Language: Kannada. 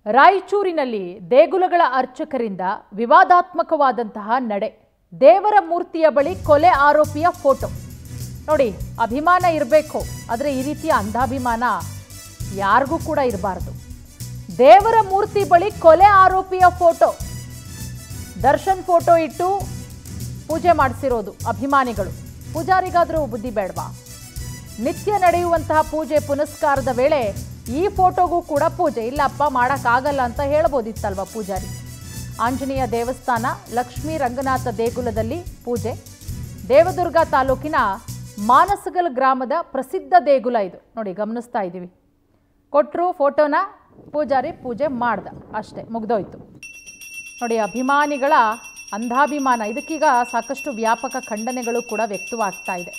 ರಾಯಚೂರಿನಲ್ಲಿ ದೇಗುಲಗಳ ಅರ್ಚಕರಿಂದ ವಿವಾದಾತ್ಮಕವಾದಂತಹ ನಡೆ ದೇವರ ಮೂರ್ತಿಯ ಬಳಿ ಕೊಲೆ ಆರೋಪಿಯ ಫೋಟೋ ನೋಡಿ ಅಭಿಮಾನ ಇರಬೇಕು ಆದರೆ ಈ ರೀತಿಯ ಅಂಧಾಭಿಮಾನ ಯಾರಿಗೂ ಕೂಡ ಇರಬಾರ್ದು ದೇವರ ಮೂರ್ತಿ ಬಳಿ ಕೊಲೆ ಆರೋಪಿಯ ಫೋಟೋ ದರ್ಶನ್ ಫೋಟೋ ಇಟ್ಟು ಪೂಜೆ ಮಾಡಿಸಿರೋದು ಅಭಿಮಾನಿಗಳು ಪೂಜಾರಿಗಾದರೂ ಬುದ್ಧಿ ಬೇಡವಾ ನಿತ್ಯ ನಡೆಯುವಂತಹ ಪೂಜೆ ಪುನಸ್ಕಾರದ ವೇಳೆ ಈ ಫೋಟೋಗೂ ಕೂಡ ಪೂಜೆ ಇಲ್ಲಪ್ಪ ಮಾಡೋಕ್ಕಾಗಲ್ಲ ಅಂತ ಹೇಳ್ಬೋದಿತ್ತಲ್ವ ಪೂಜಾರಿ ಆಂಜನೇಯ ದೇವಸ್ಥಾನ ಲಕ್ಷ್ಮೀ ರಂಗನಾಥ ದೇಗುಲದಲ್ಲಿ ಪೂಜೆ ದೇವದುರ್ಗ ತಾಲೂಕಿನ ಮಾನಸಗಲ್ ಗ್ರಾಮದ ಪ್ರಸಿದ್ಧ ದೇಗುಲ ಇದು ನೋಡಿ ಗಮನಿಸ್ತಾ ಇದ್ದೀವಿ ಕೊಟ್ಟರು ಫೋಟೋನ ಪೂಜಾರಿ ಪೂಜೆ ಮಾಡ್ದ ಅಷ್ಟೇ ಮುಗ್ದೋಯ್ತು ನೋಡಿ ಅಭಿಮಾನಿಗಳ ಅಂಧಾಭಿಮಾನ ಇದಕ್ಕೀಗ ಸಾಕಷ್ಟು ವ್ಯಾಪಕ ಖಂಡನೆಗಳು ಕೂಡ ವ್ಯಕ್ತವಾಗ್ತಾ ಇದೆ